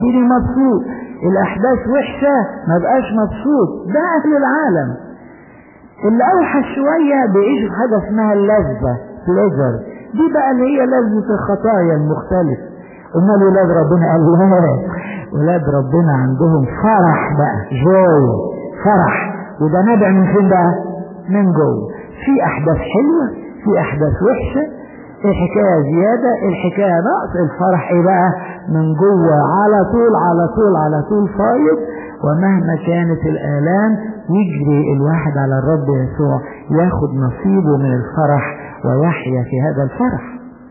تيجي مبسوط الأحداث وحشة ما بقاش مبسوط ده أهل العالم اللي أوحش شوية بيعيشوا في حاجة اسمها اللذة بليجر دي بقى اللي هي لذة الخطايا المختلفة أمال ولاد ربنا قال لا ولاد ربنا عندهم فرح بقى جوي فرح وده نابع من فين بقى؟ من جوه في أحداث حلوة في أحداث وحشة الحكاية زيادة الحكاية نقص الفرح ايه بقى من جوه على طول على طول على طول فايض ومهما كانت الآلام يجري الواحد على الرب يسوع ياخد نصيبه من الفرح ويحيا في هذا الفرح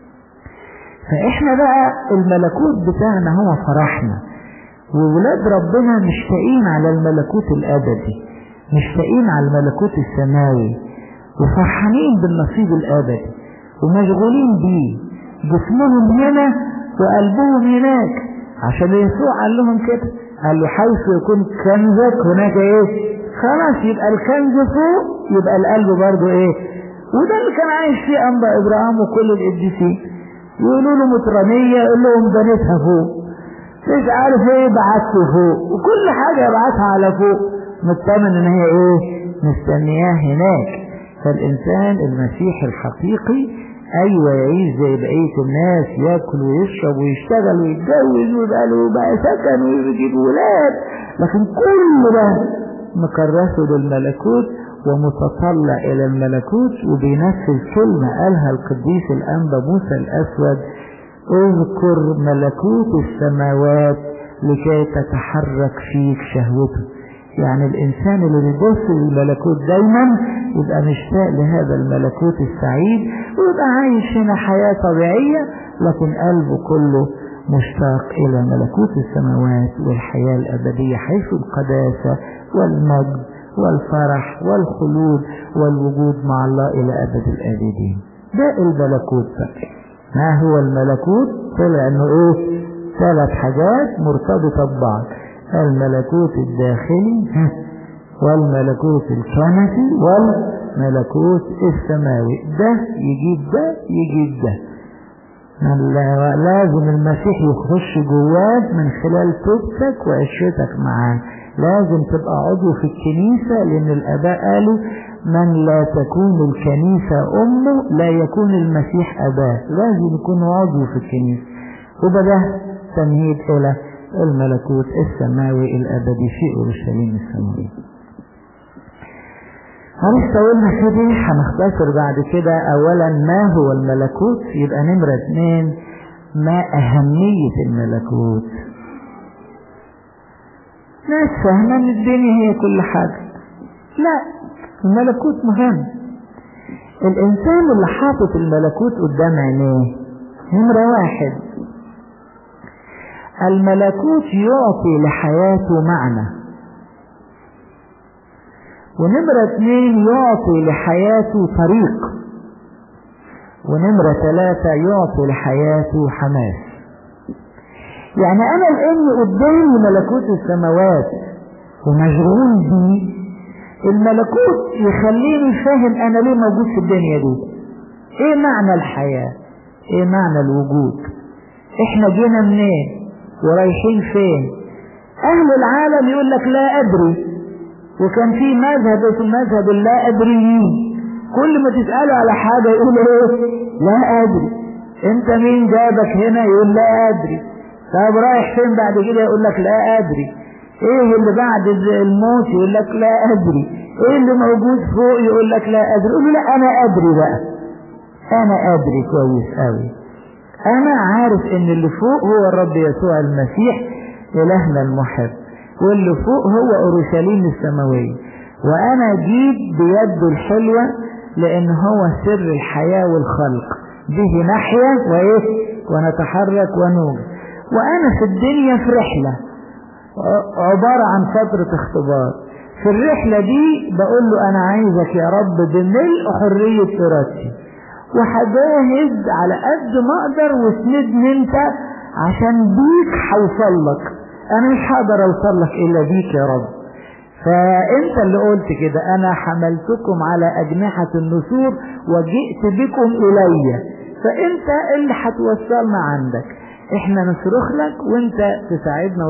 فاحنا بقى الملكوت بتاعنا هو فرحنا وولاد ربنا مشتاقين على الملكوت الابدي مشتاقين على الملكوت السماوي وفرحانين بالنصيب الابدي ومشغولين بيه جسمهم هنا وقلبهم هناك عشان يسوع قال لهم كده قال له حيث يكون كنزك هناك ايه خلاص يبقى الكنز فوق يبقى القلب برضه ايه وده اللي كان عايش فيه انبا ابراهيم وكل القديسين يقولوا له مطرانيه يقول لهم بنيتها فوق مش عارف ايه بعته فوق وكل حاجه يبعتها على فوق مطمن ان هي ايه مستنياه هناك فالانسان المسيحي الحقيقي ايوه يعيش زي بقيه الناس ياكل ويشرب ويشتغل ويتجوز ويبقى له بقى سكن ويجيب ولاد لكن كل ده مكرسه للملكوت ومتطلع الى الملكوت وبينفذ كلمه قالها القديس الانبا موسى الاسود اذكر ملكوت السماوات لكي تتحرك فيك شهوته يعني الإنسان اللي بيبص للملكوت دايما يبقى مشتاق لهذا الملكوت السعيد ويبقى عايش هنا حياة طبيعية لكن قلبه كله مشتاق إلى ملكوت السماوات والحياة الأبدية حيث القداسة والمجد والفرح والخلود والوجود مع الله إلى أبد الآبدين ده الملكوت بقى ما هو الملكوت طلع انه ايه ثلاث حاجات مرتبطة ببعض الملكوت الداخلي والملكوت الكنسي والملكوت السماوي ده يجيب ده يجيب ده لازم المسيح يخش جواك من خلال توبتك وعشرتك معاه لازم تبقى عضو في الكنيسة لأن الآباء قالوا من لا تكون الكنيسة أمه لا يكون المسيح أباه لازم يكون عضو في الكنيسة وبده تمهيد إلى الملكوت السماوي الأبدي في أورشليم السماوية هنسا قلنا كده هنختصر بعد كده أولا ما هو الملكوت يبقى نمرة اثنين ما أهمية الملكوت ناس فاهمة ان الدنيا هي كل حاجة لا الملكوت مهم الإنسان اللي حاطط الملكوت قدام عينيه نمرة واحد الملكوت يعطي لحياته معنى ونمرة اثنين يعطي لحياته طريق ونمرة ثلاثة يعطي لحياته حماس يعني أنا لأني قدامي ملكوت السماوات ومشغول بيه الملكوت يخليني فاهم أنا ليه موجود في الدنيا دي إيه معنى الحياة إيه معنى الوجود إحنا جينا منين ورايحين فين أهل العالم يقول لك لا أدري وكان في مذهب اسمه مذهب اللا أدريين كل ما تسأله على حاجة يقول ايه لا أدري انت مين جابك هنا يقول لا أدري طب رايح فين بعد كده يقول لك لا أدري ايه اللي بعد الموت يقول لك لا أدري ايه اللي موجود فوق يقول لك لا أدري يقول لا أنا أدري بقى أنا أدري كويس أوي أنا عارف إن اللي فوق هو الرب يسوع المسيح إلهنا المحب واللي فوق هو أورشليم السماوية وأنا جيت بيده الحلوة لأن هو سر الحياة والخلق به نحيا وإيه ونتحرك ونوجد وأنا في الدنيا في رحلة عبارة عن فترة اختبار في الرحلة دي بقول له أنا عايزك يا رب بملء حرية إرادتي وهجاهد على قد ما أقدر واسندني أنت عشان بيك هوصل لك أنا مش هقدر أوصل لك إلا بيك يا رب فأنت اللي قلت كده أنا حملتكم على أجنحة النسور وجئت بكم إلي فأنت اللي هتوصلنا عندك احنا نصرخ لك وانت تساعدنا